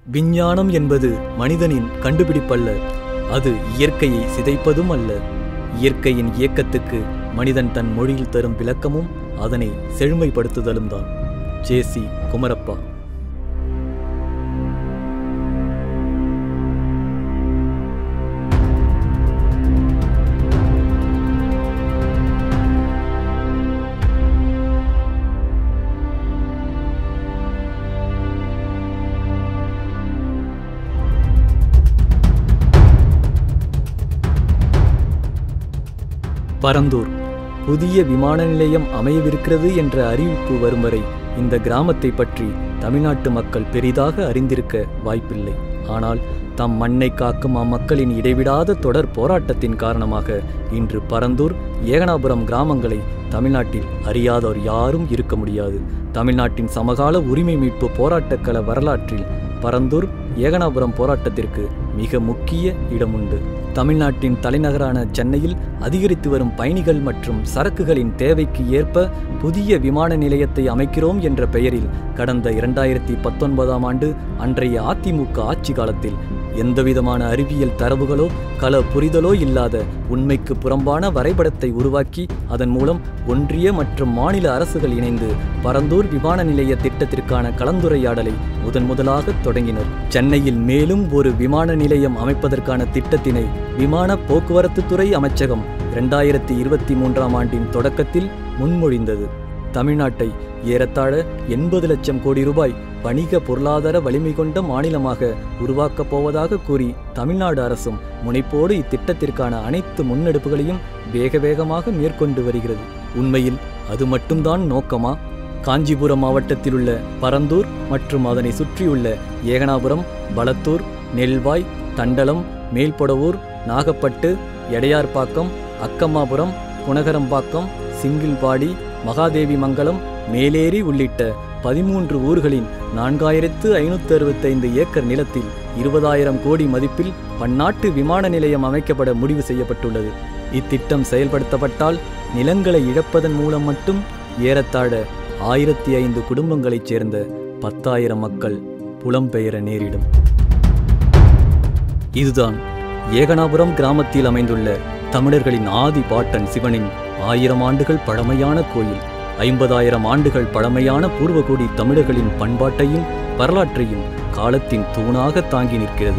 விஞ்ஞானம் என்பது மனிதனின் கண்டுபிடிப்பல்ல அது இயற்கையை சிதைப்பதும் அல்ல இயற்கையின் இயக்கத்துக்கு மனிதன் தன் மொழியில் தரும் விளக்கமும் அதனை செழுமைப்படுத்துதலும் தான் ஜேசி குமரப்பா பரந்தூர் புதிய விமான நிலையம் அமையவிருக்கிறது என்ற அறிவிப்பு வரும் வரை இந்த கிராமத்தை பற்றி தமிழ்நாட்டு மக்கள் பெரிதாக அறிந்திருக்க வாய்ப்பில்லை ஆனால் தம் மண்ணை காக்கும் அம்மக்களின் இடைவிடாத தொடர் போராட்டத்தின் காரணமாக இன்று பரந்தூர் ஏகனாபுரம் கிராமங்களை தமிழ்நாட்டில் அறியாதோர் யாரும் இருக்க முடியாது தமிழ்நாட்டின் சமகால உரிமை மீட்பு போராட்டக்கள வரலாற்றில் பரந்தூர் ஏகனாபுரம் போராட்டத்திற்கு மிக முக்கிய இடம் உண்டு தமிழ்நாட்டின் தலைநகரான சென்னையில் அதிகரித்து வரும் பயணிகள் மற்றும் சரக்குகளின் தேவைக்கு ஏற்ப புதிய விமான நிலையத்தை அமைக்கிறோம் என்ற பெயரில் கடந்த இரண்டாயிரத்தி பத்தொன்பதாம் ஆண்டு அன்றைய அதிமுக ஆட்சி காலத்தில் எந்தவிதமான அறிவியல் தரவுகளோ கள புரிதலோ இல்லாத உண்மைக்கு புறம்பான வரைபடத்தை உருவாக்கி அதன் மூலம் ஒன்றிய மற்றும் மாநில அரசுகள் இணைந்து பரந்தூர் விமான நிலைய திட்டத்திற்கான கலந்துரையாடலை முதன் முதலாக தொடங்கினர் சென்னையில் மேலும் ஒரு விமான நிலையம் அமைப்பதற்கான திட்டத்தினை விமான போக்குவரத்து துறை அமைச்சகம் இரண்டாயிரத்தி இருபத்தி மூன்றாம் ஆண்டின் தொடக்கத்தில் முன்மொழிந்தது தமிழ்நாட்டை ஏறத்தாழ எண்பது லட்சம் கோடி ரூபாய் வணிக பொருளாதார வலிமை கொண்ட மாநிலமாக உருவாக்கப் போவதாக கூறி தமிழ்நாடு அரசும் முனைப்போடு இத்திட்டத்திற்கான அனைத்து முன்னெடுப்புகளையும் வேக வேகமாக மேற்கொண்டு வருகிறது உண்மையில் அது மட்டும்தான் நோக்கமா காஞ்சிபுரம் மாவட்டத்தில் உள்ள பரந்தூர் மற்றும் அதனை சுற்றியுள்ள ஏகனாபுரம் பலத்தூர் நெல்வாய் தண்டலம் மேல்பொடவூர் நாகப்பட்டு எடையார்பாக்கம் அக்கம்மாபுரம் குணகரம்பாக்கம் சிங்கிள்பாடி மகாதேவி மங்கலம் மேலேரி உள்ளிட்ட பதிமூன்று ஊர்களின் நான்காயிரத்து ஐநூற்று அறுபத்தைந்து ஏக்கர் நிலத்தில் இருபதாயிரம் கோடி மதிப்பில் பன்னாட்டு விமான நிலையம் அமைக்கப்பட முடிவு செய்யப்பட்டுள்ளது இத்திட்டம் செயல்படுத்தப்பட்டால் நிலங்களை இழப்பதன் மூலம் மட்டும் ஏறத்தாழ ஆயிரத்தி ஐந்து குடும்பங்களைச் சேர்ந்த பத்தாயிரம் மக்கள் புலம்பெயர நேரிடும் இதுதான் ஏகனாபுரம் கிராமத்தில் அமைந்துள்ள தமிழர்களின் ஆதி பாட்டன் சிவனின் ஆயிரம் ஆண்டுகள் பழமையான கோயில் ஐம்பதாயிரம் ஆண்டுகள் பழமையான பூர்வகுடி தமிழர்களின் பண்பாட்டையும் வரலாற்றையும் காலத்தின் தூணாக தாங்கி நிற்கிறது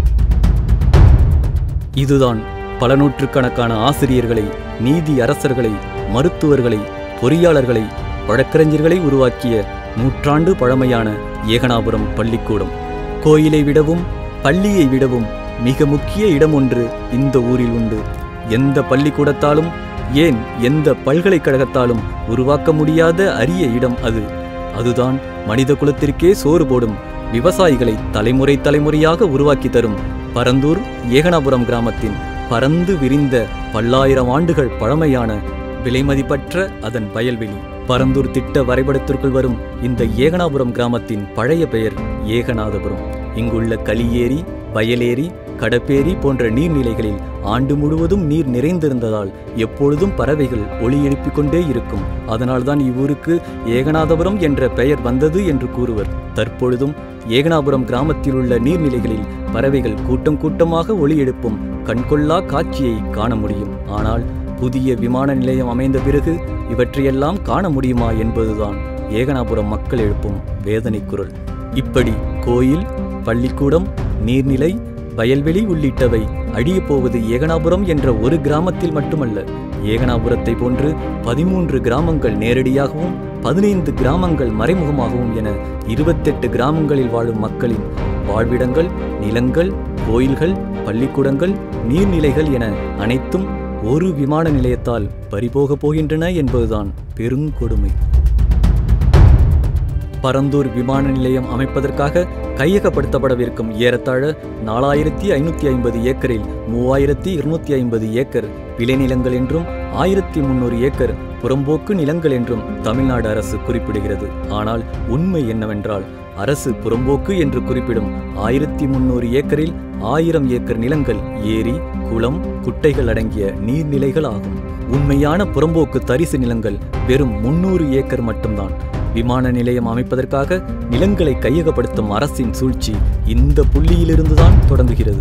இதுதான் பல நூற்றுக்கணக்கான ஆசிரியர்களை நீதி அரசர்களை மருத்துவர்களை பொறியாளர்களை வழக்கறிஞர்களை உருவாக்கிய நூற்றாண்டு பழமையான ஏகனாபுரம் பள்ளிக்கூடம் கோயிலை விடவும் பள்ளியை விடவும் மிக முக்கிய இடம் ஒன்று இந்த ஊரில் உண்டு எந்த பள்ளிக்கூடத்தாலும் ஏன் எந்த பல்கலைக்கழகத்தாலும் உருவாக்க முடியாத அரிய இடம் அது அதுதான் மனித குலத்திற்கே சோறு போடும் விவசாயிகளை தலைமுறை தலைமுறையாக உருவாக்கி தரும் பரந்தூர் ஏகனாபுரம் கிராமத்தின் பரந்து விரிந்த பல்லாயிரம் ஆண்டுகள் பழமையான விலைமதிப்பற்ற அதன் வயல்வெளி பரந்தூர் திட்ட வரைபடத்திற்குள் வரும் இந்த ஏகனாபுரம் கிராமத்தின் பழைய பெயர் ஏகநாதபுரம் இங்குள்ள களியேரி வயலேரி கடப்பேரி போன்ற நீர்நிலைகளில் ஆண்டு முழுவதும் நீர் நிறைந்திருந்ததால் எப்பொழுதும் பறவைகள் ஒளி எழுப்பிக் கொண்டே இருக்கும் அதனால்தான் இவ்வூருக்கு ஏகநாதபுரம் என்ற பெயர் வந்தது என்று கூறுவர் தற்பொழுதும் ஏகனாபுரம் கிராமத்தில் உள்ள நீர்நிலைகளில் பறவைகள் கூட்டம் கூட்டமாக ஒளி எழுப்பும் கண்கொள்ளா காட்சியை காண முடியும் ஆனால் புதிய விமான நிலையம் அமைந்த பிறகு இவற்றையெல்லாம் காண முடியுமா என்பதுதான் ஏகனாபுரம் மக்கள் எழுப்பும் வேதனை குரல் இப்படி கோயில் பள்ளிக்கூடம் நீர்நிலை வயல்வெளி உள்ளிட்டவை அழியப் போவது ஏகனாபுரம் என்ற ஒரு கிராமத்தில் மட்டுமல்ல ஏகனாபுரத்தை போன்று பதிமூன்று கிராமங்கள் நேரடியாகவும் பதினைந்து கிராமங்கள் மறைமுகமாகவும் என இருபத்தெட்டு கிராமங்களில் வாழும் மக்களின் வாழ்விடங்கள் நிலங்கள் கோயில்கள் பள்ளிக்கூடங்கள் நீர்நிலைகள் என அனைத்தும் ஒரு விமான நிலையத்தால் பறிபோகப் போகின்றன என்பதுதான் பெருங்கொடுமை பரந்தூர் விமான நிலையம் அமைப்பதற்காக கையகப்படுத்தப்படவிருக்கும் ஏறத்தாழ நாலாயிரத்தி ஐநூற்றி ஐம்பது ஏக்கரில் மூவாயிரத்தி இருநூத்தி ஐம்பது ஏக்கர் விளைநிலங்கள் என்றும் ஆயிரத்தி முன்னூறு ஏக்கர் புறம்போக்கு நிலங்கள் என்றும் தமிழ்நாடு அரசு குறிப்பிடுகிறது ஆனால் உண்மை என்னவென்றால் அரசு புறம்போக்கு என்று குறிப்பிடும் ஆயிரத்தி முன்னூறு ஏக்கரில் ஆயிரம் ஏக்கர் நிலங்கள் ஏரி குளம் குட்டைகள் அடங்கிய நீர்நிலைகள் ஆகும் உண்மையான புறம்போக்கு தரிசு நிலங்கள் வெறும் முன்னூறு ஏக்கர் மட்டும்தான் விமான நிலையம் அமைப்பதற்காக நிலங்களை கையகப்படுத்தும் அரசின் சூழ்ச்சி இந்த புள்ளியிலிருந்துதான் தொடங்குகிறது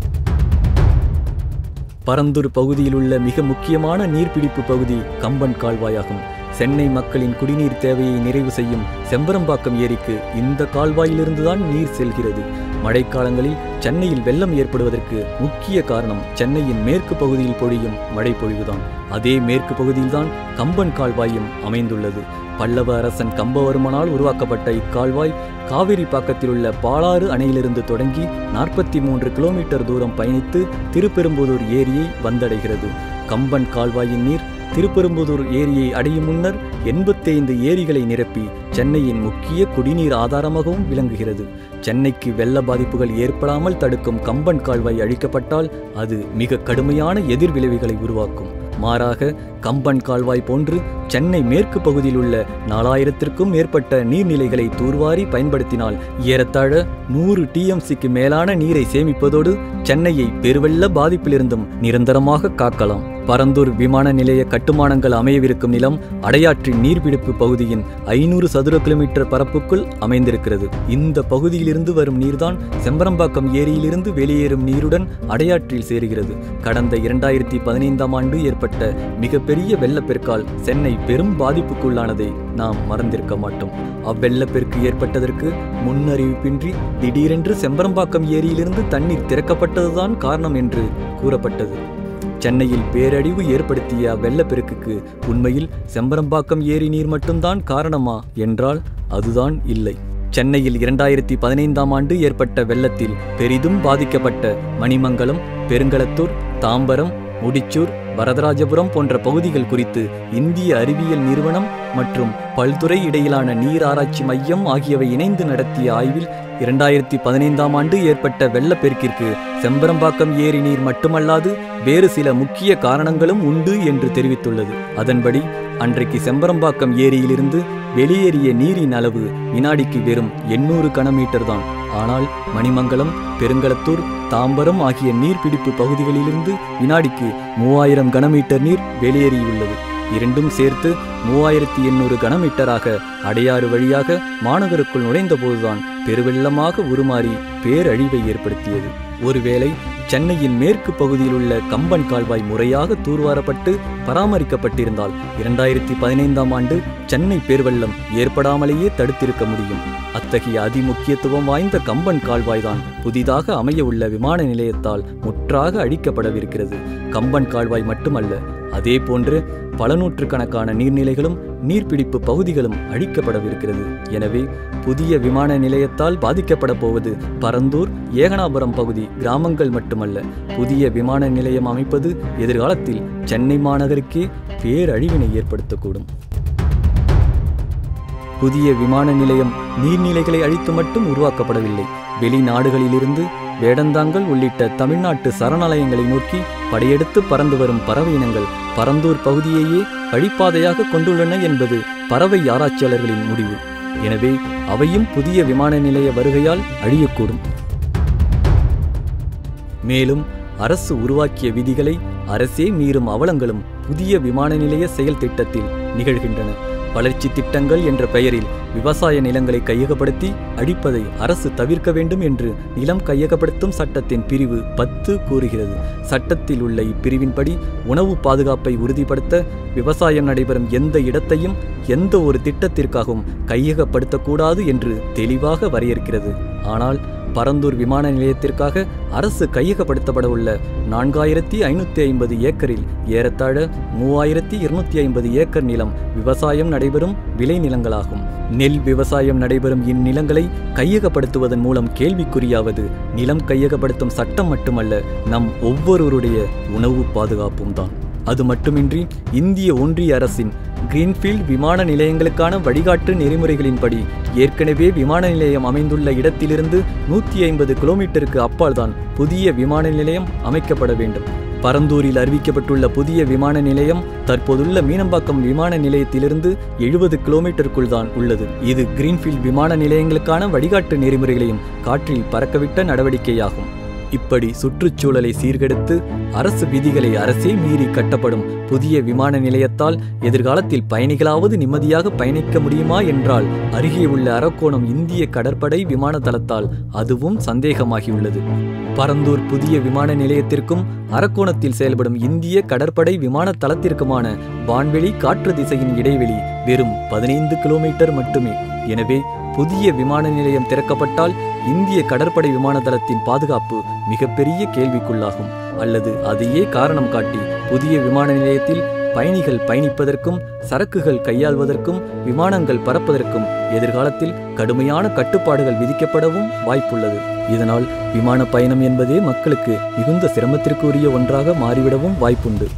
பரந்தூர் பகுதியில் உள்ள மிக முக்கியமான நீர்பிடிப்பு பகுதி கம்பன் கால்வாயாகும் சென்னை மக்களின் குடிநீர் தேவையை நிறைவு செய்யும் செம்பரம்பாக்கம் ஏரிக்கு இந்த கால்வாயிலிருந்துதான் நீர் செல்கிறது மழைக்காலங்களில் சென்னையில் வெள்ளம் ஏற்படுவதற்கு முக்கிய காரணம் சென்னையின் மேற்கு பகுதியில் பொழியும் மழை பொழிவுதான் அதே மேற்கு பகுதியில்தான் கம்பன் கால்வாயும் அமைந்துள்ளது பல்லவ அரசன் கம்பவர்மனால் உருவாக்கப்பட்ட இக்கால்வாய் காவிரி பாக்கத்தில் உள்ள பாலாறு அணையிலிருந்து தொடங்கி நாற்பத்தி மூன்று கிலோமீட்டர் தூரம் பயணித்து திருப்பெரும்புதூர் ஏரியை வந்தடைகிறது கம்பன் கால்வாயின் நீர் திருப்பெரும்புதூர் ஏரியை அடையும் முன்னர் எண்பத்தைந்து ஏரிகளை நிரப்பி சென்னையின் முக்கிய குடிநீர் ஆதாரமாகவும் விளங்குகிறது சென்னைக்கு வெள்ள பாதிப்புகள் ஏற்படாமல் தடுக்கும் கம்பன் கால்வாய் அழிக்கப்பட்டால் அது மிக கடுமையான எதிர்விளைவுகளை உருவாக்கும் மாறாக கம்பன் கால்வாய் போன்று சென்னை மேற்கு பகுதியில் உள்ள நாலாயிரத்திற்கும் மேற்பட்ட நீர்நிலைகளை தூர்வாரி பயன்படுத்தினால் ஏறத்தாழ நூறு டிஎம்சிக்கு மேலான நீரை சேமிப்பதோடு சென்னையை பெருவெள்ள பாதிப்பிலிருந்தும் நிரந்தரமாக காக்கலாம் பரந்தூர் விமான நிலைய கட்டுமானங்கள் அமையவிருக்கும் நிலம் அடையாற்றின் நீர்பிடிப்பு பகுதியின் ஐநூறு சதுர கிலோமீட்டர் பரப்புக்குள் அமைந்திருக்கிறது இந்த பகுதியிலிருந்து வரும் நீர்தான் செம்பரம்பாக்கம் ஏரியிலிருந்து வெளியேறும் நீருடன் அடையாற்றில் சேருகிறது கடந்த இரண்டாயிரத்தி பதினைந்தாம் ஆண்டு ஏற்பட்ட மிகப்பெரிய வெள்ளப்பெருக்கால் சென்னை பெரும் பாதிப்புக்குள்ளானதை நாம் மறந்திருக்க மாட்டோம் அவ்வெள்ளப்பெருக்கு ஏற்பட்டதற்கு முன்னறிவிப்பின்றி திடீரென்று செம்பரம்பாக்கம் ஏரியிலிருந்து தண்ணீர் திறக்கப்பட்டதுதான் காரணம் என்று கூறப்பட்டது சென்னையில் பேரழிவு ஏற்படுத்திய அவ்வெள்ளப்பெருக்குக்கு உண்மையில் செம்பரம்பாக்கம் ஏரி நீர் மட்டும்தான் காரணமா என்றால் அதுதான் இல்லை சென்னையில் இரண்டாயிரத்தி பதினைந்தாம் ஆண்டு ஏற்பட்ட வெள்ளத்தில் பெரிதும் பாதிக்கப்பட்ட மணிமங்கலம் பெருங்களத்தூர் தாம்பரம் முடிச்சூர் வரதராஜபுரம் போன்ற பகுதிகள் குறித்து இந்திய அறிவியல் நிறுவனம் மற்றும் பல்துறை இடையிலான நீர் ஆராய்ச்சி மையம் ஆகியவை இணைந்து நடத்திய ஆய்வில் இரண்டாயிரத்தி பதினைந்தாம் ஆண்டு ஏற்பட்ட வெள்ளப்பெருக்கிற்கு செம்பரம்பாக்கம் ஏரி நீர் மட்டுமல்லாது வேறு சில முக்கிய காரணங்களும் உண்டு என்று தெரிவித்துள்ளது அதன்படி அன்றைக்கு செம்பரம்பாக்கம் ஏரியிலிருந்து வெளியேறிய நீரின் அளவு வினாடிக்கு வெறும் எண்ணூறு கனமீட்டர் தான் ஆனால் மணிமங்கலம் பெருங்களத்தூர் தாம்பரம் ஆகிய நீர்பிடிப்பு பகுதிகளிலிருந்து வினாடிக்கு மூவாயிரம் கனமீட்டர் நீர் வெளியேறியுள்ளது இரண்டும் சேர்த்து மூவாயிரத்தி எண்ணூறு கனமீட்டராக அடையாறு வழியாக மாநகருக்குள் நுழைந்தபோதுதான் பெருவெள்ளமாக உருமாறி பேரழிவை ஏற்படுத்தியது ஒருவேளை சென்னையின் மேற்கு பகுதியில் உள்ள கம்பன் கால்வாய் முறையாக தூர்வாரப்பட்டு பராமரிக்கப்பட்டிருந்தால் இரண்டாயிரத்தி பதினைந்தாம் ஆண்டு சென்னை பேர்வெள்ளம் ஏற்படாமலேயே தடுத்திருக்க முடியும் அத்தகைய அதிமுக்கியத்துவம் வாய்ந்த கம்பன் கால்வாய்தான் புதிதாக அமைய உள்ள விமான நிலையத்தால் முற்றாக அழிக்கப்படவிருக்கிறது கம்பன் கால்வாய் மட்டுமல்ல அதே போன்று பல நூற்றுக்கணக்கான நீர்நிலைகளும் நீர்பிடிப்பு பகுதிகளும் அழிக்கப்படவிருக்கிறது எனவே புதிய விமான நிலையத்தால் பாதிக்கப்பட போவது பரந்தூர் ஏகனாபுரம் பகுதி கிராமங்கள் மட்டுமல்ல புதிய விமான நிலையம் அமைப்பது எதிர்காலத்தில் சென்னை மாநகருக்கே பேரழிவினை ஏற்படுத்தக்கூடும் புதிய விமான நிலையம் நீர்நிலைகளை அழித்து மட்டும் உருவாக்கப்படவில்லை வெளிநாடுகளிலிருந்து வேடந்தாங்கல் உள்ளிட்ட தமிழ்நாட்டு சரணாலயங்களை நோக்கி படையெடுத்து பறந்து வரும் பறவை இனங்கள் பரந்தூர் பகுதியையே வழிப்பாதையாக கொண்டுள்ளன என்பது பறவை ஆராய்ச்சியாளர்களின் முடிவு எனவே அவையும் புதிய விமான நிலைய வருகையால் அழியக்கூடும் மேலும் அரசு உருவாக்கிய விதிகளை அரசே மீறும் அவலங்களும் புதிய விமான நிலைய செயல் திட்டத்தில் நிகழ்கின்றன வளர்ச்சி திட்டங்கள் என்ற பெயரில் விவசாய நிலங்களை கையகப்படுத்தி அழிப்பதை அரசு தவிர்க்க வேண்டும் என்று நிலம் கையகப்படுத்தும் சட்டத்தின் பிரிவு பத்து கூறுகிறது சட்டத்தில் உள்ள இப்பிரிவின்படி உணவு பாதுகாப்பை உறுதிப்படுத்த விவசாயம் நடைபெறும் எந்த இடத்தையும் எந்த ஒரு திட்டத்திற்காகவும் கையகப்படுத்தக்கூடாது என்று தெளிவாக வரையறுக்கிறது ஆனால் பரந்தூர் விமான நிலையத்திற்காக அரசு கையகப்படுத்தப்பட உள்ள நான்காயிரத்தி ஐநூற்றி ஐம்பது ஏக்கரில் ஏறத்தாழ மூவாயிரத்தி இருநூத்தி ஐம்பது ஏக்கர் நிலம் விவசாயம் நடைபெறும் விளைநிலங்களாகும் நெல் விவசாயம் நடைபெறும் இந்நிலங்களை கையகப்படுத்துவதன் மூலம் கேள்விக்குறியாவது நிலம் கையகப்படுத்தும் சட்டம் மட்டுமல்ல நம் ஒவ்வொருவருடைய உணவு பாதுகாப்பும் தான் அது மட்டுமின்றி இந்திய ஒன்றிய அரசின் கிரீன்ஃபீல்ட் விமான நிலையங்களுக்கான வழிகாட்டு நெறிமுறைகளின்படி ஏற்கனவே விமான நிலையம் அமைந்துள்ள இடத்திலிருந்து நூற்றி ஐம்பது கிலோமீட்டருக்கு அப்பால் தான் புதிய விமான நிலையம் அமைக்கப்பட வேண்டும் பரந்தூரில் அறிவிக்கப்பட்டுள்ள புதிய விமான நிலையம் தற்போதுள்ள மீனம்பாக்கம் விமான நிலையத்திலிருந்து எழுபது கிலோமீட்டருக்குள் தான் உள்ளது இது கிரீன்ஃபீல்ட் விமான நிலையங்களுக்கான வழிகாட்டு நெறிமுறைகளையும் காற்றில் பறக்கவிட்ட நடவடிக்கையாகும் இப்படி சுற்றுச்சூழலை சீர்கெடுத்து அரசு விதிகளை அரசே மீறி கட்டப்படும் புதிய விமான நிலையத்தால் எதிர்காலத்தில் பயணிகளாவது நிம்மதியாக பயணிக்க முடியுமா என்றால் அருகே உள்ள அரக்கோணம் இந்திய கடற்படை விமான தளத்தால் அதுவும் சந்தேகமாகியுள்ளது பரந்தூர் புதிய விமான நிலையத்திற்கும் அரக்கோணத்தில் செயல்படும் இந்திய கடற்படை விமான தளத்திற்குமான வான்வெளி காற்று திசையின் இடைவெளி வெறும் பதினைந்து கிலோமீட்டர் மட்டுமே எனவே புதிய விமான நிலையம் திறக்கப்பட்டால் இந்திய கடற்படை விமான தளத்தின் பாதுகாப்பு மிகப்பெரிய கேள்விக்குள்ளாகும் அல்லது அதையே காரணம் காட்டி புதிய விமான நிலையத்தில் பயணிகள் பயணிப்பதற்கும் சரக்குகள் கையாள்வதற்கும் விமானங்கள் பறப்பதற்கும் எதிர்காலத்தில் கடுமையான கட்டுப்பாடுகள் விதிக்கப்படவும் வாய்ப்புள்ளது இதனால் விமான பயணம் என்பதே மக்களுக்கு மிகுந்த சிரமத்திற்குரிய ஒன்றாக மாறிவிடவும் வாய்ப்புண்டு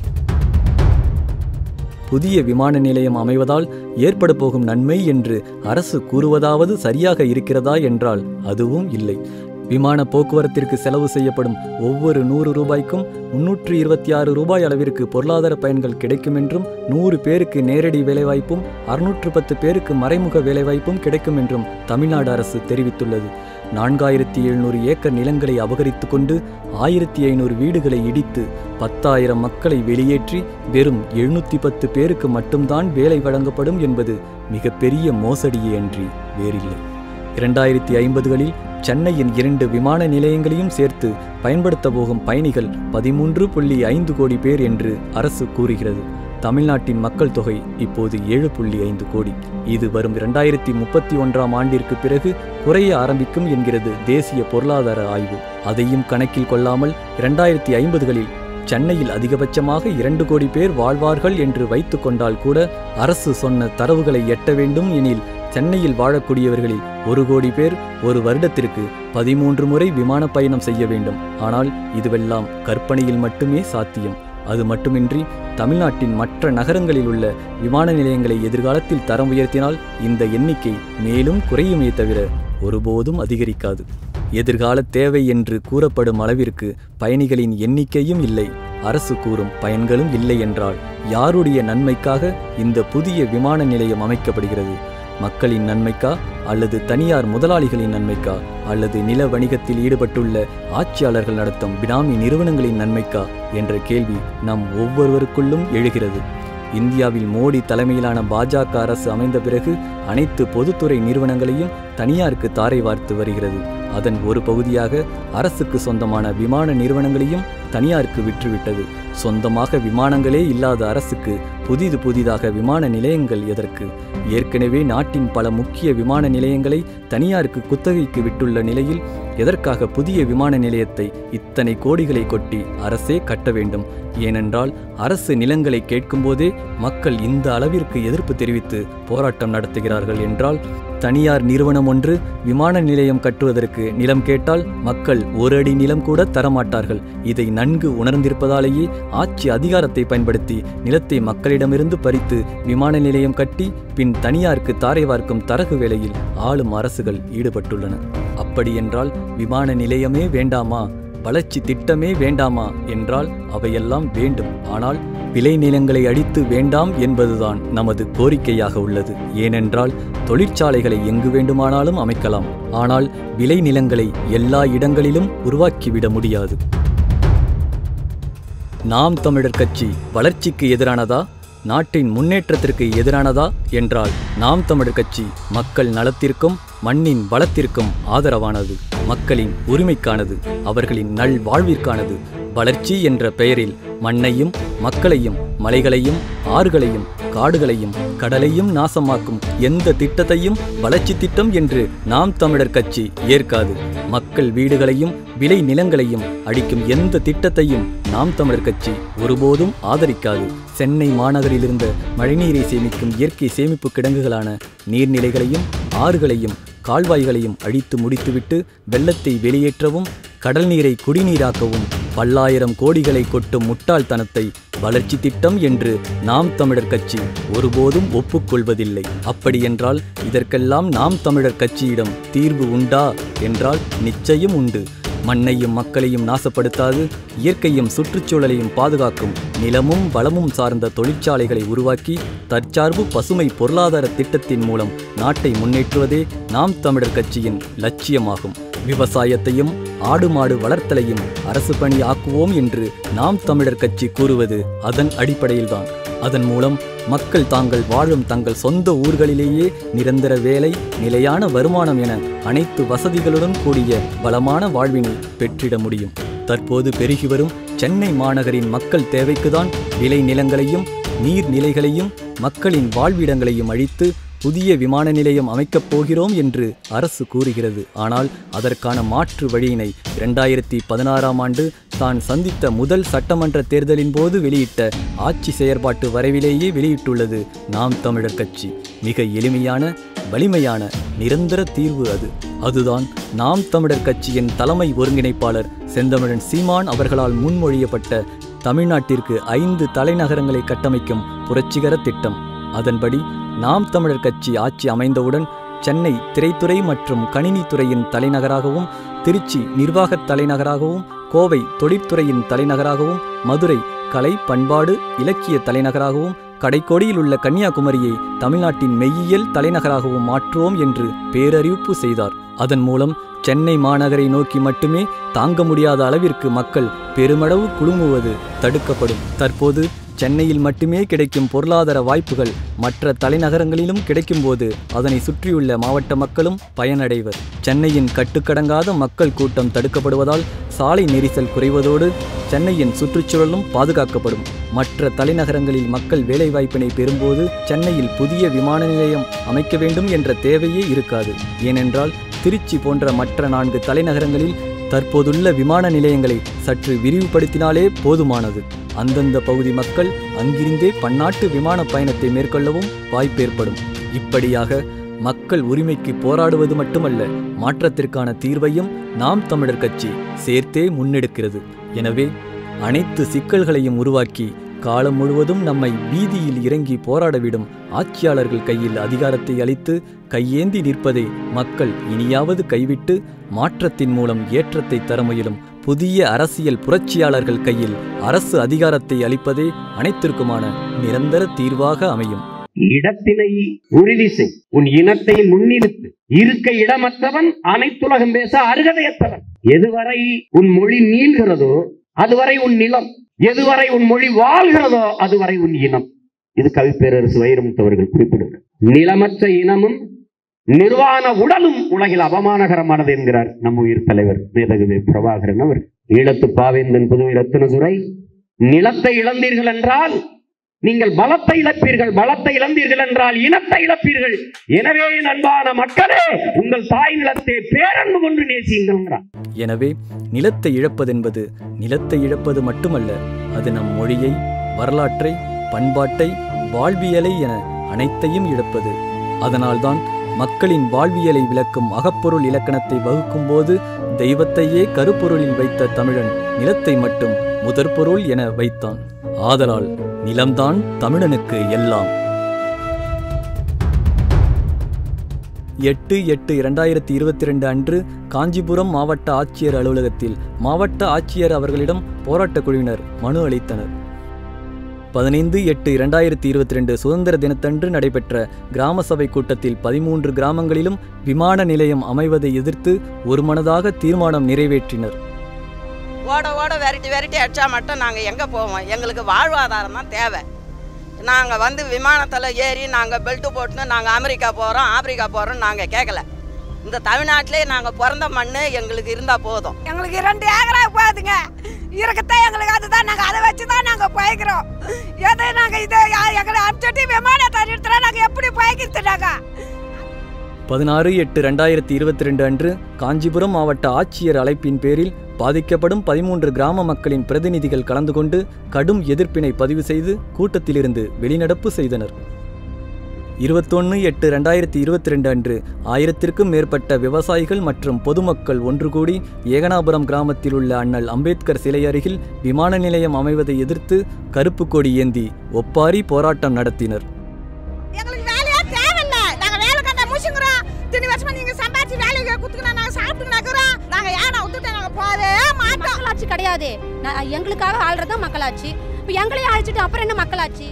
புதிய விமான நிலையம் அமைவதால் ஏற்பட போகும் நன்மை என்று அரசு கூறுவதாவது சரியாக இருக்கிறதா என்றால் அதுவும் இல்லை விமான போக்குவரத்திற்கு செலவு செய்யப்படும் ஒவ்வொரு நூறு ரூபாய்க்கும் முன்னூற்று இருபத்தி ஆறு ரூபாய் அளவிற்கு பொருளாதார பயன்கள் கிடைக்கும் என்றும் நூறு பேருக்கு நேரடி வேலைவாய்ப்பும் அறுநூற்று பத்து பேருக்கு மறைமுக வேலைவாய்ப்பும் கிடைக்கும் என்றும் தமிழ்நாடு அரசு தெரிவித்துள்ளது நான்காயிரத்தி எழுநூறு ஏக்கர் நிலங்களை அபகரித்து கொண்டு ஆயிரத்தி ஐநூறு வீடுகளை இடித்து பத்தாயிரம் மக்களை வெளியேற்றி வெறும் எழுநூற்றி பத்து பேருக்கு மட்டும்தான் வேலை வழங்கப்படும் என்பது மிகப்பெரிய மோசடியே அன்றி வேறில்லை இரண்டாயிரத்தி ஐம்பதுகளில் சென்னையின் இரண்டு விமான நிலையங்களையும் சேர்த்து பயன்படுத்த போகும் பயணிகள் பதிமூன்று புள்ளி ஐந்து கோடி பேர் என்று அரசு கூறுகிறது தமிழ்நாட்டின் மக்கள் தொகை இப்போது ஏழு புள்ளி ஐந்து கோடி இது வரும் இரண்டாயிரத்தி முப்பத்தி ஒன்றாம் ஆண்டிற்கு பிறகு குறைய ஆரம்பிக்கும் என்கிறது தேசிய பொருளாதார ஆய்வு அதையும் கணக்கில் கொள்ளாமல் இரண்டாயிரத்தி ஐம்பதுகளில் சென்னையில் அதிகபட்சமாக இரண்டு கோடி பேர் வாழ்வார்கள் என்று வைத்து கொண்டால் கூட அரசு சொன்ன தரவுகளை எட்ட வேண்டும் எனில் சென்னையில் வாழக்கூடியவர்களில் ஒரு கோடி பேர் ஒரு வருடத்திற்கு பதிமூன்று முறை விமான பயணம் செய்ய வேண்டும் ஆனால் இதுவெல்லாம் கற்பனையில் மட்டுமே சாத்தியம் அது மட்டுமின்றி தமிழ்நாட்டின் மற்ற நகரங்களில் உள்ள விமான நிலையங்களை எதிர்காலத்தில் தரம் உயர்த்தினால் இந்த எண்ணிக்கை மேலும் குறையுமே தவிர ஒருபோதும் அதிகரிக்காது எதிர்கால தேவை என்று கூறப்படும் அளவிற்கு பயணிகளின் எண்ணிக்கையும் இல்லை அரசு கூறும் பயன்களும் இல்லை என்றால் யாருடைய நன்மைக்காக இந்த புதிய விமான நிலையம் அமைக்கப்படுகிறது மக்களின் நன்மைக்கா அல்லது தனியார் முதலாளிகளின் நன்மைக்கா அல்லது நில வணிகத்தில் ஈடுபட்டுள்ள ஆட்சியாளர்கள் நடத்தும் பினாமி நிறுவனங்களின் நன்மைக்கா என்ற கேள்வி நம் ஒவ்வொருவருக்குள்ளும் எழுகிறது இந்தியாவில் மோடி தலைமையிலான பாஜக அரசு அமைந்த பிறகு அனைத்து பொதுத்துறை நிறுவனங்களையும் தனியாருக்கு தாரை வார்த்து வருகிறது அதன் ஒரு பகுதியாக அரசுக்கு சொந்தமான விமான நிறுவனங்களையும் தனியாருக்கு விற்றுவிட்டது சொந்தமாக விமானங்களே இல்லாத அரசுக்கு புதிது புதிதாக விமான நிலையங்கள் எதற்கு ஏற்கனவே நாட்டின் பல முக்கிய விமான நிலையங்களை தனியாருக்கு குத்தகைக்கு விட்டுள்ள நிலையில் எதற்காக புதிய விமான நிலையத்தை இத்தனை கோடிகளை கொட்டி அரசே கட்ட வேண்டும் ஏனென்றால் அரசு நிலங்களை கேட்கும்போதே மக்கள் இந்த அளவிற்கு எதிர்ப்பு தெரிவித்து போராட்டம் நடத்துகிறார்கள் என்றால் தனியார் நிறுவனம் ஒன்று விமான நிலையம் கட்டுவதற்கு நிலம் கேட்டால் மக்கள் ஒரு அடி நிலம் கூட தரமாட்டார்கள் இதை நன்கு உணர்ந்திருப்பதாலேயே ஆட்சி அதிகாரத்தை பயன்படுத்தி நிலத்தை மக்களிடமிருந்து பறித்து விமான நிலையம் கட்டி பின் தனியாருக்கு தாரை வார்க்கும் தரகு வேலையில் ஆளும் அரசுகள் ஈடுபட்டுள்ளன அப்படியென்றால் விமான நிலையமே வேண்டாமா வளர்ச்சி திட்டமே வேண்டாமா என்றால் அவையெல்லாம் வேண்டும் ஆனால் விளை நிலங்களை அடித்து வேண்டாம் என்பதுதான் நமது கோரிக்கையாக உள்ளது ஏனென்றால் தொழிற்சாலைகளை எங்கு வேண்டுமானாலும் அமைக்கலாம் ஆனால் விளை நிலங்களை எல்லா இடங்களிலும் உருவாக்கிவிட முடியாது நாம் தமிழர் கட்சி வளர்ச்சிக்கு எதிரானதா நாட்டின் முன்னேற்றத்திற்கு எதிரானதா என்றால் நாம் தமிழர் கட்சி மக்கள் நலத்திற்கும் மண்ணின் வளத்திற்கும் ஆதரவானது மக்களின் உரிமைக்கானது அவர்களின் நல்வாழ்விற்கானது வளர்ச்சி என்ற பெயரில் மண்ணையும் மக்களையும் மலைகளையும் ஆறுகளையும் காடுகளையும் கடலையும் நாசமாக்கும் எந்த திட்டத்தையும் வளர்ச்சி திட்டம் என்று நாம் தமிழர் கட்சி ஏற்காது மக்கள் வீடுகளையும் விளை நிலங்களையும் அடிக்கும் எந்த திட்டத்தையும் நாம் தமிழர் கட்சி ஒருபோதும் ஆதரிக்காது சென்னை மாநகரிலிருந்த மழைநீரை சேமிக்கும் இயற்கை சேமிப்பு கிடங்குகளான நீர்நிலைகளையும் ஆறுகளையும் கால்வாய்களையும் அழித்து முடித்துவிட்டு வெள்ளத்தை வெளியேற்றவும் கடல் நீரை குடிநீராக்கவும் பல்லாயிரம் கோடிகளை கொட்டும் முட்டாள்தனத்தை வளர்ச்சி திட்டம் என்று நாம் தமிழர் கட்சி ஒருபோதும் ஒப்புக்கொள்வதில்லை அப்படியென்றால் இதற்கெல்லாம் நாம் தமிழர் கட்சியிடம் தீர்வு உண்டா என்றால் நிச்சயம் உண்டு மண்ணையும் மக்களையும் நாசப்படுத்தாது இயற்கையும் சுற்றுச்சூழலையும் பாதுகாக்கும் நிலமும் வளமும் சார்ந்த தொழிற்சாலைகளை உருவாக்கி தற்சார்பு பசுமை பொருளாதார திட்டத்தின் மூலம் நாட்டை முன்னேற்றுவதே நாம் தமிழர் கட்சியின் லட்சியமாகும் விவசாயத்தையும் ஆடு மாடு வளர்த்தலையும் அரசு பணி ஆக்குவோம் என்று நாம் தமிழர் கட்சி கூறுவது அதன் அடிப்படையில்தான் அதன் மூலம் மக்கள் தாங்கள் வாழும் தங்கள் சொந்த ஊர்களிலேயே நிரந்தர வேலை நிலையான வருமானம் என அனைத்து வசதிகளுடன் கூடிய பலமான வாழ்வினை பெற்றிட முடியும் தற்போது பெருகி வரும் சென்னை மாநகரின் மக்கள் தேவைக்குதான் விளை நிலங்களையும் நீர்நிலைகளையும் மக்களின் வாழ்விடங்களையும் அழித்து புதிய விமான நிலையம் அமைக்கப் போகிறோம் என்று அரசு கூறுகிறது ஆனால் அதற்கான மாற்று வழியினை இரண்டாயிரத்தி பதினாறாம் ஆண்டு தான் சந்தித்த முதல் சட்டமன்ற தேர்தலின் போது வெளியிட்ட ஆட்சி செயற்பாட்டு வரைவிலேயே வெளியிட்டுள்ளது நாம் தமிழர் கட்சி மிக எளிமையான வலிமையான நிரந்தர தீர்வு அது அதுதான் நாம் தமிழர் கட்சியின் தலைமை ஒருங்கிணைப்பாளர் செந்தமிழன் சீமான் அவர்களால் முன்மொழியப்பட்ட தமிழ்நாட்டிற்கு ஐந்து தலைநகரங்களை கட்டமைக்கும் புரட்சிகர திட்டம் அதன்படி நாம் தமிழர் கட்சி ஆட்சி அமைந்தவுடன் சென்னை திரைத்துறை மற்றும் கணினித்துறையின் தலைநகராகவும் திருச்சி நிர்வாகத் தலைநகராகவும் கோவை தொழிற்துறையின் தலைநகராகவும் மதுரை கலை பண்பாடு இலக்கிய தலைநகராகவும் கடைக்கோடியில் உள்ள கன்னியாகுமரியை தமிழ்நாட்டின் மெய்யியல் தலைநகராகவும் மாற்றுவோம் என்று பேரறிவிப்பு செய்தார் அதன் மூலம் சென்னை மாநகரை நோக்கி மட்டுமே தாங்க முடியாத அளவிற்கு மக்கள் பெருமளவு குழுமுவது தடுக்கப்படும் தற்போது சென்னையில் மட்டுமே கிடைக்கும் பொருளாதார வாய்ப்புகள் மற்ற தலைநகரங்களிலும் கிடைக்கும்போது அதனை சுற்றியுள்ள மாவட்ட மக்களும் பயனடைவர் சென்னையின் கட்டுக்கடங்காத மக்கள் கூட்டம் தடுக்கப்படுவதால் சாலை நெரிசல் குறைவதோடு சென்னையின் சுற்றுச்சூழலும் பாதுகாக்கப்படும் மற்ற தலைநகரங்களில் மக்கள் வேலைவாய்ப்பினை பெறும்போது சென்னையில் புதிய விமான நிலையம் அமைக்க வேண்டும் என்ற தேவையே இருக்காது ஏனென்றால் திருச்சி போன்ற மற்ற நான்கு தலைநகரங்களில் தற்போதுள்ள விமான நிலையங்களை சற்று விரிவுபடுத்தினாலே போதுமானது அந்தந்த பகுதி மக்கள் அங்கிருந்தே பன்னாட்டு விமான பயணத்தை மேற்கொள்ளவும் வாய்ப்பேற்படும் இப்படியாக மக்கள் உரிமைக்கு போராடுவது மட்டுமல்ல மாற்றத்திற்கான தீர்வையும் நாம் தமிழர் கட்சி சேர்த்தே முன்னெடுக்கிறது எனவே அனைத்து சிக்கல்களையும் உருவாக்கி காலம் முழுவதும் நம்மை வீதியில் இறங்கி போராடவிடும் ஆட்சியாளர்கள் கையில் அதிகாரத்தை அளித்து கையேந்தி நிற்பதை மக்கள் இனியாவது கைவிட்டு மாற்றத்தின் மூலம் ஏற்றத்தை தர முயலும் புதிய அரசியல் புரட்சியாளர்கள் கையில் அரசு அதிகாரத்தை அளிப்பதே அனைத்திற்குமான நிரந்தர தீர்வாக அமையும் இடத்தினை உறுதி செய் உன் இனத்தை முன்னிறுத்து இருக்க இடமற்றவன் அனைத்துலகம் பேச அருகதையற்றவன் எதுவரை உன் மொழி நீள்கிறதோ அதுவரை உன் நிலம் எதுவரை உன் மொழி வாழ்கிறதோ அதுவரை உன் இனம் இது கவிப்பேரரசு வைரமுத்து அவர்கள் குறிப்பிடுகிறார் நிலமற்ற இனமும் நிர்வாண உடலும் உலகில் அவமானகரமானது என்கிறார் நம் உயிர் தலைவர் மேதகுவே பிரபாகரன் அவர் ஈழத்து பாவேந்தன் புதுவை ரத்தினதுரை நிலத்தை இழந்தீர்கள் என்றால் நீங்கள் பலத்தை இழப்பீர்கள் பலத்தை இழந்தீர்கள் என்றால் இனத்தை இழப்பீர்கள் எனவே என் அன்பான மக்களே உங்கள் தாய் நிலத்தை பேரன்பு கொண்டு நேசியுங்கள் எனவே நிலத்தை இழப்பதென்பது நிலத்தை இழப்பது மட்டுமல்ல அது நம் மொழியை வரலாற்றை பண்பாட்டை வாழ்வியலை என அனைத்தையும் இழப்பது அதனால்தான் மக்களின் வாழ்வியலை விளக்கும் அகப்பொருள் இலக்கணத்தை வகுக்கும்போது தெய்வத்தையே கருப்பொருளில் வைத்த தமிழன் நிலத்தை மட்டும் முதற்பொருள் என வைத்தான் ஆதலால் நிலம்தான் தமிழனுக்கு எல்லாம் எட்டு எட்டு இரண்டாயிரத்தி இருபத்தி ரெண்டு அன்று காஞ்சிபுரம் மாவட்ட ஆட்சியர் அலுவலகத்தில் மாவட்ட ஆட்சியர் அவர்களிடம் போராட்டக் குழுவினர் மனு அளித்தனர் பதினைந்து எட்டு இரண்டாயிரத்தி இருபத்தி ரெண்டு சுதந்திர தினத்தன்று நடைபெற்ற கிராம சபை கூட்டத்தில் பதிமூன்று கிராமங்களிலும் விமான நிலையம் அமைவதை எதிர்த்து ஒருமனதாக தீர்மானம் நிறைவேற்றினர் ஓட ஓட விரட்டி விரட்டி அடிச்சா மட்டும் நாங்கள் எங்கே போவோம் எங்களுக்கு வாழ்வாதாரம் தான் தேவை நாங்கள் வந்து விமானத்தில் ஏறி நாங்கள் பெல்ட்டு போட்டுன்னு நாங்கள் அமெரிக்கா போகிறோம் ஆப்பிரிக்கா போகிறோம் நாங்கள் கேட்கல இந்த தமிழ்நாட்டிலே நாங்கள் பிறந்த மண் எங்களுக்கு இருந்தால் போதும் எங்களுக்கு ரெண்டு ஏக்கரா போகுதுங்க இருக்கத்தான் எங்களுக்கு அதுதான் நாங்கள் அதை வச்சு தான் நாங்கள் போய்க்கிறோம் எது நாங்கள் இதை யா- எங்களை அனுப்பிச்சுட்டு விமானத்தை நிறுத்தினா நாங்கள் எப்படி போய்க்கிறது நாங்கள் பதினாறு எட்டு ரெண்டாயிரத்தி இருபத்தி ரெண்டு அன்று காஞ்சிபுரம் மாவட்ட ஆட்சியர் அழைப்பின் பேரில் பாதிக்கப்படும் பதிமூன்று கிராம மக்களின் பிரதிநிதிகள் கலந்து கொண்டு கடும் எதிர்ப்பினை பதிவு செய்து கூட்டத்திலிருந்து வெளிநடப்பு செய்தனர் இருபத்தொன்று எட்டு ரெண்டாயிரத்தி இருபத்தி ரெண்டு அன்று ஆயிரத்திற்கும் மேற்பட்ட விவசாயிகள் மற்றும் பொதுமக்கள் ஒன்று கூடி ஏகனாபுரம் கிராமத்தில் உள்ள அண்ணல் அம்பேத்கர் சிலை அருகில் விமான நிலையம் அமைவதை எதிர்த்து கருப்பு கொடி ஏந்தி ஒப்பாரி போராட்டம் நடத்தினர் எங்களுக்கு வேலையே தேவையில்ல நாங்கள் வேலை கண்ட முடிச்சுக்கிறோம் திணி வருஷமா நீங்கள் சம்பாதிச்சு வேலைக்கு குத்துக்கினா நாங்கள் சாப்பிட்டு நக்கிறோம் நாங்கள் ஏன்னா விட்டுட்டு நாங்கள் போகவே மாட்டோம் மக்களாட்சி கிடையாது நான் எங்களுக்காக ஆள்றதா மக்களாட்சி இப்போ எங்களையும் அழைச்சிட்டு அப்புறம் என்ன மக்களாட்சி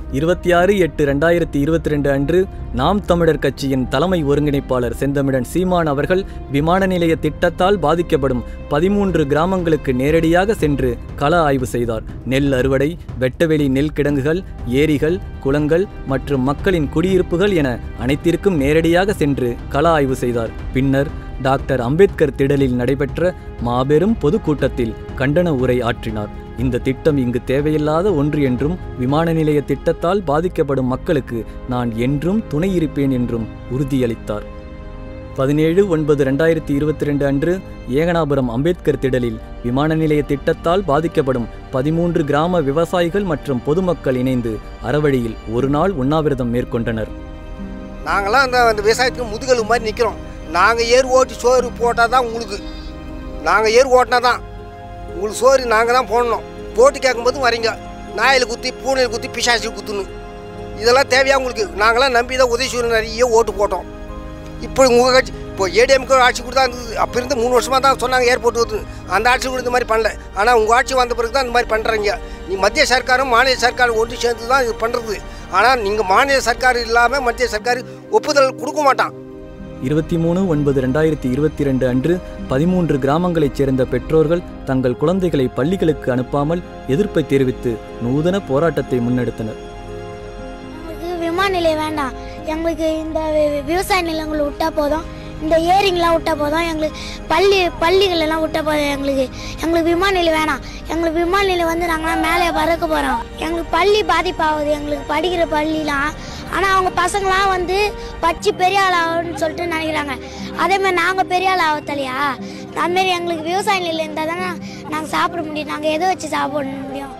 இருபத்தி ஆறு எட்டு ரெண்டாயிரத்தி இருபத்தி ரெண்டு அன்று நாம் தமிழர் கட்சியின் தலைமை ஒருங்கிணைப்பாளர் செந்தமிழன் சீமான் அவர்கள் விமான நிலைய திட்டத்தால் பாதிக்கப்படும் பதிமூன்று கிராமங்களுக்கு நேரடியாக சென்று கள ஆய்வு செய்தார் நெல் அறுவடை வெட்டவெளி நெல் கிடங்குகள் ஏரிகள் குளங்கள் மற்றும் மக்களின் குடியிருப்புகள் என அனைத்திற்கும் நேரடியாக சென்று கள ஆய்வு செய்தார் பின்னர் டாக்டர் அம்பேத்கர் திடலில் நடைபெற்ற மாபெரும் பொதுக்கூட்டத்தில் கண்டன உரை ஆற்றினார் இந்த திட்டம் இங்கு தேவையில்லாத ஒன்று என்றும் விமான நிலைய திட்டத்தால் பாதிக்கப்படும் மக்களுக்கு நான் என்றும் துணை இருப்பேன் என்றும் உறுதியளித்தார் பதினேழு ஒன்பது ரெண்டாயிரத்தி இருபத்தி ரெண்டு அன்று ஏகனாபுரம் அம்பேத்கர் திடலில் விமான நிலைய திட்டத்தால் பாதிக்கப்படும் பதிமூன்று கிராம விவசாயிகள் மற்றும் பொதுமக்கள் இணைந்து அறவழியில் ஒரு நாள் உண்ணாவிரதம் மேற்கொண்டனர் நாங்களாம் அந்த அந்த விவசாயத்துக்கு முதுகெலும்பு மாதிரி நிற்கிறோம் நாங்கள் ஏர் ஓட்டி சோறு போட்டால் தான் உங்களுக்கு நாங்கள் ஏர் ஓட்டினா தான் உங்களுக்கு சோறு நாங்கள் தான் போடணும் போட்டு கேட்கும்போது வரீங்க நாயில் குத்தி பூனையில் குத்தி பிசாசி குத்துணும் இதெல்லாம் தேவையா உங்களுக்கு நாங்களாம் நம்பி தான் உதவி செய்யணும் நிறைய ஓட்டு போட்டோம் இப்போ உங்கள் கட்சி இப்போ ஏடிஎம்க்கு ஆட்சி கொடுத்தா இருந்தது அப்போ இருந்து மூணு வருஷமாக தான் சொன்னாங்க ஏர்போர்ட் வந்து அந்த ஆட்சி கூட இந்த மாதிரி பண்ணல ஆனால் உங்கள் ஆட்சி வந்த பிறகு தான் இந்த மாதிரி பண்ணுறீங்க நீ மத்திய சர்க்காரும் மாநில சர்க்காரும் ஒன்று சேர்ந்து தான் இது பண்ணுறது ஆனால் நீங்கள் மாநில சர்க்கார் இல்லாமல் மத்திய சர்க்கார் ஒப்புதல் கொடுக்க மாட்டான் இருபத்தி மூணு ஒன்பது ரெண்டாயிரத்தி இருபத்தி ரெண்டு அன்று பதிமூன்று கிராமங்களைச் சேர்ந்த பெற்றோர்கள் தங்கள் குழந்தைகளை பள்ளிகளுக்கு அனுப்பாமல் எதிர்ப்பை தெரிவித்து நூதன போராட்டத்தை முன்னெடுத்தனர் எங்களுக்கு விமான நிலையம் வேண்டாம் எங்களுக்கு இந்த வி- விவசாய நிலங்களை விட்டா போதும் இந்த ஏரிங்கெலாம் விட்டா போதும் எங்களுக்கு பள்ளி பள்ளிகள் எல்லாம் விட்டா போதும் எங்களுக்கு எங்களுக்கு விமான நிலையம் வேணாம் எங்களுக்கு விமான நிலையம் வந்து நாங்களாம் மேலே பறக்க போகிறோம் எங்களுக்கு பள்ளி பாதிப்பாகுது எங்களுக்கு படிக்கிற பள்ளிலாம் ஆனால் அவங்க பசங்களாம் வந்து படித்து பெரிய ஆள் ஆகணும்னு சொல்லிட்டு நினைக்கிறாங்க அதேமாதிரி நாங்கள் பெரிய ஆள் ஆகத்தலையா அதுமாரி எங்களுக்கு விவசாய நிலையம் இருந்தால் தானே நாங்கள் சாப்பிட முடியும் நாங்கள் எதை வச்சு சாப்பிட முடியும்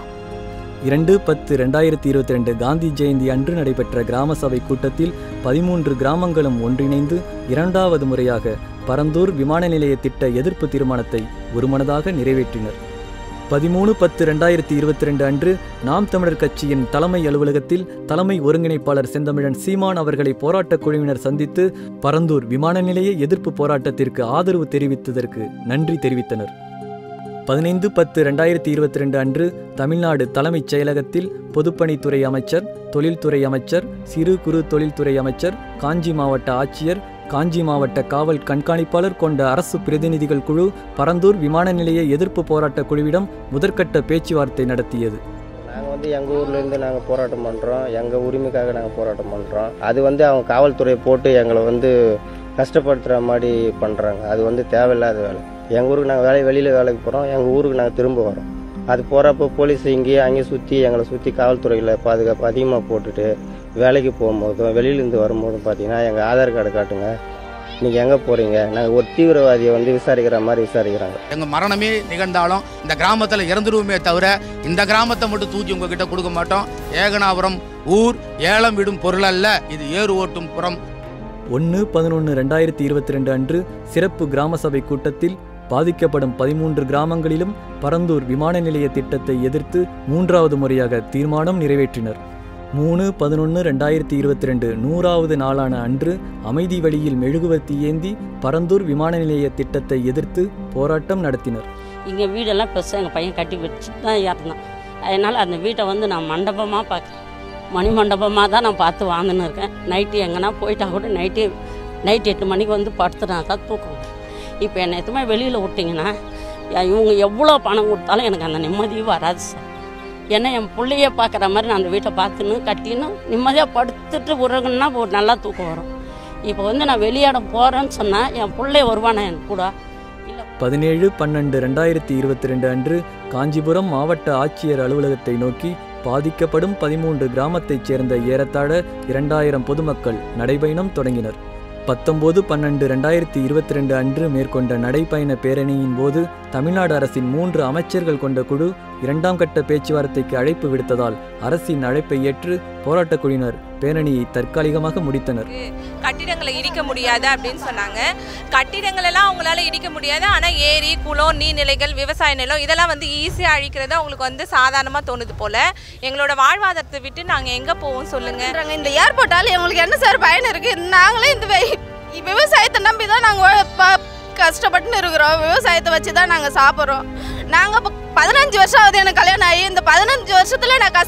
இரண்டு பத்து ரெண்டாயிரத்தி இருபத்தி ரெண்டு காந்தி ஜெயந்தி அன்று நடைபெற்ற கிராம சபை கூட்டத்தில் பதிமூன்று கிராமங்களும் ஒன்றிணைந்து இரண்டாவது முறையாக பரந்தூர் விமான நிலைய திட்ட எதிர்ப்பு தீர்மானத்தை ஒருமனதாக நிறைவேற்றினர் பதிமூணு பத்து ரெண்டாயிரத்தி இருபத்தி ரெண்டு அன்று நாம் தமிழர் கட்சியின் தலைமை அலுவலகத்தில் தலைமை ஒருங்கிணைப்பாளர் செந்தமிழன் சீமான் அவர்களை போராட்டக் குழுவினர் சந்தித்து பரந்தூர் விமான நிலைய எதிர்ப்பு போராட்டத்திற்கு ஆதரவு தெரிவித்ததற்கு நன்றி தெரிவித்தனர் பதினைந்து பத்து ரெண்டாயிரத்தி இருபத்தி ரெண்டு அன்று தமிழ்நாடு தலைமைச் செயலகத்தில் பொதுப்பணித்துறை அமைச்சர் தொழில்துறை அமைச்சர் சிறு குறு தொழில்துறை அமைச்சர் காஞ்சி மாவட்ட ஆட்சியர் காஞ்சி மாவட்ட காவல் கண்காணிப்பாளர் கொண்ட அரசு பிரதிநிதிகள் குழு பரந்தூர் விமான நிலைய எதிர்ப்பு போராட்ட குழுவிடம் முதற்கட்ட பேச்சுவார்த்தை நடத்தியது நாங்கள் வந்து எங்கள் ஊர்லேருந்து நாங்கள் போராட்டம் பண்ணுறோம் எங்கள் உரிமைக்காக நாங்கள் போராட்டம் பண்ணுறோம் அது வந்து அவங்க காவல்துறை போட்டு எங்களை வந்து கஷ்டப்படுத்துகிற மாதிரி பண்ணுறாங்க அது வந்து தேவையில்லாத வேலை எங்கள் ஊருக்கு நாங்கள் வேலை வெளியில் வேலைக்கு போகிறோம் எங்கள் ஊருக்கு நாங்கள் திரும்ப வரோம் அது போகிறப்போ போலீஸ் இங்கேயே அங்கேயும் சுற்றி எங்களை சுற்றி காவல்துறையில் பாதுகாப்பு அதிகமாக போட்டுட்டு வேலைக்கு போகும்போதும் வெளியிலேருந்து வரும்போதும் பார்த்தீங்கன்னா எங்கள் ஆதார் கார்டு காட்டுங்க நீங்கள் எங்கே போகிறீங்க நாங்கள் ஒரு தீவிரவாதியை வந்து விசாரிக்கிற மாதிரி விசாரிக்கிறாங்க எங்க மரணமே நிகழ்ந்தாலும் இந்த கிராமத்துல இறந்துருவோமே தவிர இந்த கிராமத்தை மட்டும் தூக்கி உங்ககிட்ட கொடுக்க மாட்டோம் ஏகனாபுரம் ஊர் ஏலம் விடும் பொருள் அல்ல இது ஏறு ஓட்டும் புறம் ஒன்று பதினொன்று ரெண்டாயிரத்தி இருபத்தி ரெண்டு அன்று சிறப்பு கிராம சபை கூட்டத்தில் பாதிக்கப்படும் பதிமூன்று கிராமங்களிலும் பரந்தூர் விமான நிலைய திட்டத்தை எதிர்த்து மூன்றாவது முறையாக தீர்மானம் நிறைவேற்றினர் மூணு பதினொன்று ரெண்டாயிரத்தி இருபத்தி ரெண்டு நூறாவது நாளான அன்று அமைதி வழியில் மெழுகுவர்த்தி ஏந்தி பரந்தூர் விமான நிலைய திட்டத்தை எதிர்த்து போராட்டம் நடத்தினர் இங்கே வீடெல்லாம் பெருசாக எங்கள் பையன் கட்டி வச்சு தான் இறந்தான் அதனால் அந்த வீட்டை வந்து நான் மண்டபமாக பார்க்குறேன் மணி மண்டபமாக தான் நான் பார்த்து வாழ்ந்துன்னு இருக்கேன் நைட்டு எங்கன்னா போயிட்டா கூட நைட்டு நைட்டு எட்டு மணிக்கு வந்து படுத்துனா தான் தூக்கம் வரும். இப்போ என்னை எதுவுமே வெளியில் விட்டிங்கன்னா யா- இவங்க எவ்வளோ பணம் கொடுத்தாலும் எனக்கு அந்த நிம்மதியும் வராது சார் ஏன்னா என் பிள்ளைய பார்க்குற மாதிரி நான் அந்த வீட்டை பார்த்துன்னு கட்டின்னு நிம்மதியாக படுத்துட்டு உறங்குன்னா ஒரு நல்லா தூக்கம் வரும் இப்போ வந்து நான் வெளியிடம் போகிறேன்னு சொன்னால் என் பிள்ளை வருவானே என் கூட இல்லை பதினேழு பன்னெண்டு ரெண்டாயிரத்தி இருபத்தி ரெண்டு அன்று காஞ்சிபுரம் மாவட்ட ஆட்சியர் அலுவலகத்தை நோக்கி பாதிக்கப்படும் பதிமூன்று கிராமத்தைச் சேர்ந்த ஏறத்தாழ இரண்டாயிரம் பொதுமக்கள் நடைபயணம் தொடங்கினர் பத்தொன்பது பன்னெண்டு ரெண்டாயிரத்தி இருபத்தி ரெண்டு அன்று மேற்கொண்ட நடைப்பயண பேரணியின் போது தமிழ்நாடு அரசின் மூன்று அமைச்சர்கள் கொண்ட குழு இரண்டாம் கட்ட பேச்சுவார்த்தைக்கு அழைப்பு விடுத்ததால் அரசின் அழைப்பை ஏற்று போராட்டக் குழுவினர் பேரணியை தற்காலிகமாக முடித்தனர் கட்டிடங்களை இடிக்க முடியாது அப்படின்னு சொன்னாங்க கட்டிடங்கள் எல்லாம் அவங்களால இடிக்க முடியாது ஆனால் ஏரி குளம் நீர்நிலைகள் விவசாய நிலம் இதெல்லாம் வந்து ஈஸியாக அழிக்கிறது அவங்களுக்கு வந்து சாதாரணமாக தோணுது போல எங்களோட வாழ்வாதாரத்தை விட்டு நாங்கள் எங்கே போவோம் சொல்லுங்க இந்த ஏர்போர்ட்டால் எங்களுக்கு என்ன சார் பயன் இருக்கு நாங்களே இந்த வே- விவசாயத்தை நம்பி தான் நாங்கள் கஷ்டப்பட்டுன்னு இருக்கிறோம் விவசாயத்தை வச்சு தான் நாங்கள் சாப்பிட்றோம் நாங்கள் இப்போ பதினஞ்சு வருஷம் ஆகுது எனக்கு கல்யாணம் ஆகி இந்த பதினஞ்சு வருஷத்தில் நான் கஷ்டப்பட்டு நான்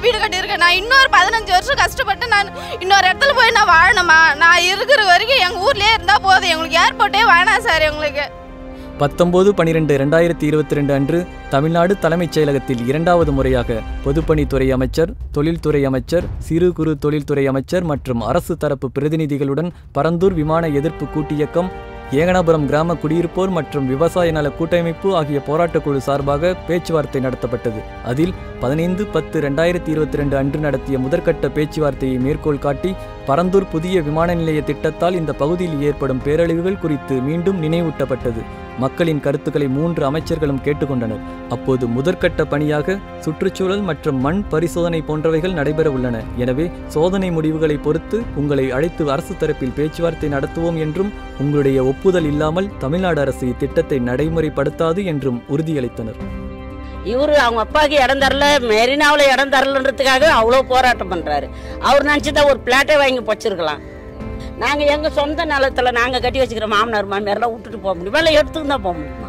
நான் வீடு கட்டியிருக்கேன் நான் இன்னொரு பதினஞ்சு வருஷம் கஷ்டப்பட்டு நான் இன்னொரு இடத்துல போய் நான் வாழணுமா நான் இருக்கிற வரைக்கும் எங்கள் ஊர்லேயே இருந்தால் போதும் எங்களுக்கு ஏர்போர்ட்டே வேணாம் சார் எங்களுக்கு பத்தொன்பது பனிரெண்டு ரெண்டாயிரத்தி இருபத்தி ரெண்டு அன்று தமிழ்நாடு தலைமைச் செயலகத்தில் இரண்டாவது முறையாக பொதுப்பணித்துறை அமைச்சர் தொழில்துறை அமைச்சர் சிறு குறு தொழில்துறை அமைச்சர் மற்றும் அரசு தரப்பு பிரதிநிதிகளுடன் பரந்தூர் விமான எதிர்ப்பு கூட்டியக்கம் ஏகனாபுரம் கிராம குடியிருப்போர் மற்றும் விவசாய நல கூட்டமைப்பு ஆகிய போராட்டக் குழு சார்பாக பேச்சுவார்த்தை நடத்தப்பட்டது அதில் பதினைந்து பத்து ரெண்டாயிரத்தி இருபத்தி ரெண்டு அன்று நடத்திய முதற்கட்ட பேச்சுவார்த்தையை மேற்கோள் காட்டி பரந்தூர் புதிய விமான நிலைய திட்டத்தால் இந்த பகுதியில் ஏற்படும் பேரழிவுகள் குறித்து மீண்டும் நினைவூட்டப்பட்டது மக்களின் கருத்துக்களை மூன்று அமைச்சர்களும் கேட்டுக்கொண்டனர் அப்போது முதற்கட்ட பணியாக சுற்றுச்சூழல் மற்றும் மண் பரிசோதனை போன்றவைகள் நடைபெற உள்ளன எனவே சோதனை முடிவுகளை பொறுத்து உங்களை அழைத்து அரசு தரப்பில் பேச்சுவார்த்தை நடத்துவோம் என்றும் உங்களுடைய ஒப்புதல் இல்லாமல் தமிழ்நாடு அரசு இத்திட்டத்தை நடைமுறைப்படுத்தாது என்றும் உறுதியளித்தனர் இவரு அவங்க அப்பாவுக்கு இடம் தரல மெரினாவில் இடம் தரலன்றதுக்காக அவ்வளோ போராட்டம் பண்ணுறாரு அவர் நினச்சிதான் ஒரு பிளாட்டே வாங்கி வச்சிருக்கலாம் நாங்கள் எங்கள் சொந்த நிலத்தில் நாங்கள் கட்டி வச்சுக்கிற மாமனார் மாமியாரெல்லாம் விட்டுட்டு போக முடியுமா இல்லை எடுத்துன்னு தான் போக முடியுமா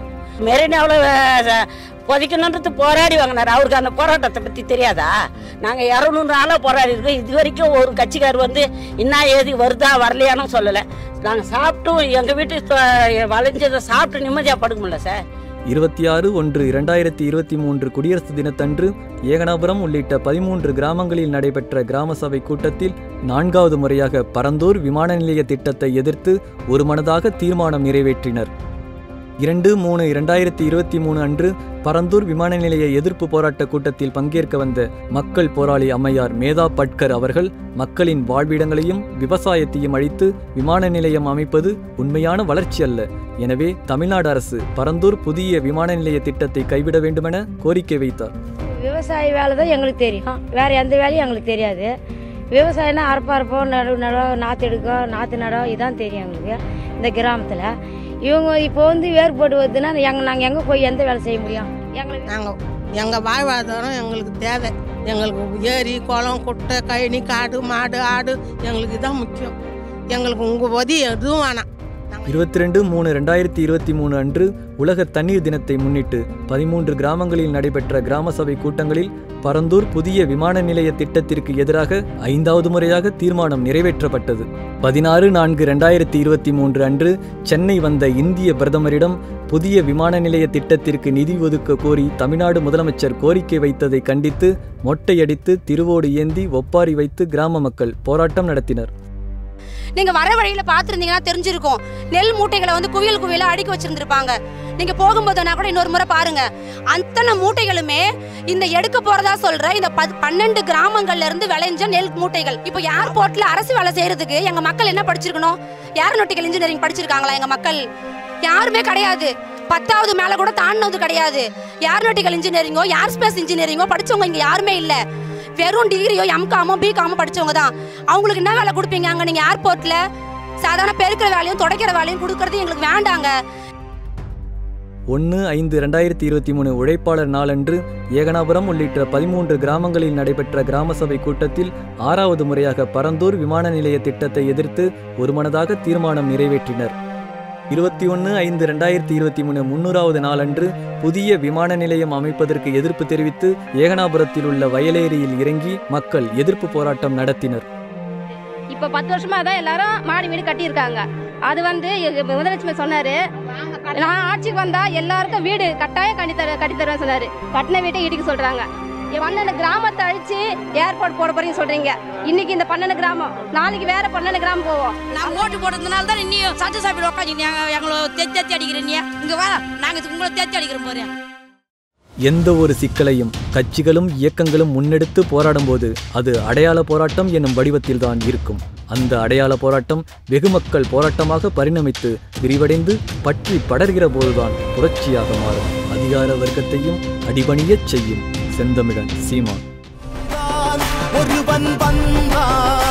மெரினாவில் புதைக்கணுன்றது போராடி வாங்கினார் அவருக்கு அந்த போராட்டத்தை பற்றி தெரியாதா நாங்கள் இரநூறு நாளாக போராடி இருக்கோம் இது வரைக்கும் ஒரு கட்சிக்கார் வந்து என்ன ஏது வருதா வரலையானும் சொல்லலை நாங்கள் சாப்பிட்டும் எங்கள் வீட்டு தொ- வளைஞ்சதை சாப்பிட்டு நிம்மதியாக படுக்க முடியல சார் இருபத்தி ஆறு ஒன்று இரண்டாயிரத்தி இருபத்தி மூன்று குடியரசு தினத்தன்று ஏகனாபுரம் உள்ளிட்ட பதிமூன்று கிராமங்களில் நடைபெற்ற கிராம சபை கூட்டத்தில் நான்காவது முறையாக பரந்தூர் விமான நிலைய திட்டத்தை எதிர்த்து ஒருமனதாக தீர்மானம் நிறைவேற்றினர் இரண்டு மூணு இரண்டாயிரத்தி இருபத்தி மூணு அன்று பரந்தூர் விமான நிலைய எதிர்ப்பு போராட்ட கூட்டத்தில் பங்கேற்க வந்த மக்கள் போராளி அம்மையார் மேதா பட்கர் அவர்கள் மக்களின் வாழ்விடங்களையும் விவசாயத்தையும் அழித்து விமான நிலையம் அமைப்பது உண்மையான வளர்ச்சி அல்ல எனவே தமிழ்நாடு அரசு பரந்தூர் புதிய விமான நிலைய திட்டத்தை கைவிட வேண்டுமென கோரிக்கை வைத்தார் விவசாய வேலை தான் எங்களுக்கு தெரியும் வேறு எந்த வேலையும் எங்களுக்கு தெரியாது விவசாயம்னா அறுப்பா அறுப்போம் நடு நடம் நாற்று எடுக்க நாற்று நடம் இதான் தெரியும் எங்களுக்கு இந்த கிராமத்தில் இவங்க இப்போ வந்து வேறுபாடு வருதுன்னா எங்கள் நாங்கள் எங்கே போய் எந்த வேலை செய்ய முடியும் எங்களுக்கு நாங்கள் எங்கள் வாழ்வாதாரம் எங்களுக்கு தேவை எங்களுக்கு ஏரி குளம் குட்டை கழனி காடு மாடு ஆடு எங்களுக்கு இதான் முக்கியம் எங்களுக்கு உங்கள் உதவி எதுவும் வேணாம் இருபத்தி ரெண்டு மூணு ரெண்டாயிரத்தி இருபத்தி மூணு அன்று உலக தண்ணீர் தினத்தை முன்னிட்டு பதிமூன்று கிராமங்களில் நடைபெற்ற கிராம சபை கூட்டங்களில் பரந்தூர் புதிய விமான நிலைய திட்டத்திற்கு எதிராக ஐந்தாவது முறையாக தீர்மானம் நிறைவேற்றப்பட்டது பதினாறு நான்கு ரெண்டாயிரத்தி இருபத்தி மூன்று அன்று சென்னை வந்த இந்திய பிரதமரிடம் புதிய விமான நிலைய திட்டத்திற்கு நிதி ஒதுக்க கோரி தமிழ்நாடு முதலமைச்சர் கோரிக்கை வைத்ததை கண்டித்து மொட்டையடித்து திருவோடு ஏந்தி ஒப்பாரி வைத்து கிராம மக்கள் போராட்டம் நடத்தினர் நீங்க வர வழியில பாத்துருந்தீங்கன்னா தெரிஞ்சிருக்கும் நெல் மூட்டைகளை வந்து குவியல் குவியலா அடுக்கி வச்சிருந்திருப்பாங்க நீங்க போகும்போதுனா கூட இன்னொரு முறை பாருங்க அத்தனை மூட்டைகளுமே இந்த எடுக்க போறதா சொல்ற இந்த பத்- பன்னெண்டு கிராமங்கள்ல இருந்து விளைஞ்ச நெல் மூட்டைகள் இப்போ ஏர்போர்ட்ல அரசு வேலை செய்யறதுக்கு எங்க மக்கள் என்ன படிச்சிருக்கணும் ஏரோநாட்டிக்கல் இன்ஜினியரிங் படிச்சிருக்காங்களா எங்க மக்கள் யாருமே கிடையாது பத்தாவது மேல கூட தாண்டினது கிடையாது ஏரோநாட்டிக்கல் இன்ஜினியரிங்கோ ஏர் ஸ்பேஸ் இன்ஜினியரிங்கோ படிச்சவங்க இங்க யாருமே இல்ல வெறும் டிகிரியோ எம்காமோ பிகாமோ படிச்சவங்க தான் அவங்களுக்கு என்ன வேலை கொடுப்பீங்க அங்க நீங்க ஏர்போர்ட்ல சாதாரண பெருக்கிற வேலையும் துடைக்கிற வேலையும் கொடுக்கறது எங்களுக்கு வேண்டாங்க ஒன்று ஐந்து ரெண்டாயிரத்தி இருபத்தி மூணு உழைப்பாளர் நாளன்று ஏகனாபுரம் உள்ளிட்ட பதிமூன்று கிராமங்களில் நடைபெற்ற கிராம சபை கூட்டத்தில் ஆறாவது முறையாக பரந்தூர் விமான நிலைய திட்டத்தை எதிர்த்து ஒருமனதாக தீர்மானம் நிறைவேற்றினர் இருபத்தி ஒன்று ஐந்து ரெண்டாயிரத்தி இருபத்தி மூணு முன்னூறாவது நாளன்று புதிய விமான நிலையம் அமைப்பதற்கு எதிர்ப்பு தெரிவித்து ஏகனாபுரத்தில் உள்ள வயலேரியில் இறங்கி மக்கள் எதிர்ப்பு போராட்டம் நடத்தினர் இப்போ பத்து வருஷமா தான் எல்லாரும் மாடி வீடு கட்டியிருக்காங்க அது வந்து எங்க முதலட்சுமி சொன்னாரு நான் ஆட்சிக்கு வந்தா எல்லாருக்கும் வீடு கட்டாயம் கட்டி தர கட்டி தருவேன் சொன்னாரு கட்டின வீட்டை இடிக்க சொல்றாங்க பன்னெண்டு கிராமத்தை அழிச்சு ஏர்போர்ட் போட போறீங்க சொல்றீங்க இன்னைக்கு இந்த பன்னெண்டு கிராமம் நாளைக்கு வேற பன்னெண்டு கிராமம் போவோம் நாங்க ஓட்டு போடுறதுனால தான் இன்னும் சட்ட சாப்பிட உட்காந்து எங்களை தேத்தி தேத்தி அடிக்கிறீங்க இங்க வா நாங்க உங்களை தேத்தி அடிக்கிறோம் பாரு எந்த ஒரு சிக்கலையும் கட்சிகளும் இயக்கங்களும் முன்னெடுத்து போராடும்போது அது அடையாள போராட்டம் என்னும் வடிவத்தில்தான் இருக்கும் அந்த அடையாள போராட்டம் வெகு மக்கள் போராட்டமாக பரிணமித்து விரிவடைந்து பற்றி படர்கிற போதுதான் புரட்சியாக மாறும் அதிகார வர்க்கத்தையும் அடிபணியச் செய்யும் செந்தமிழன் சீமான் ஒருவன் வந்தான்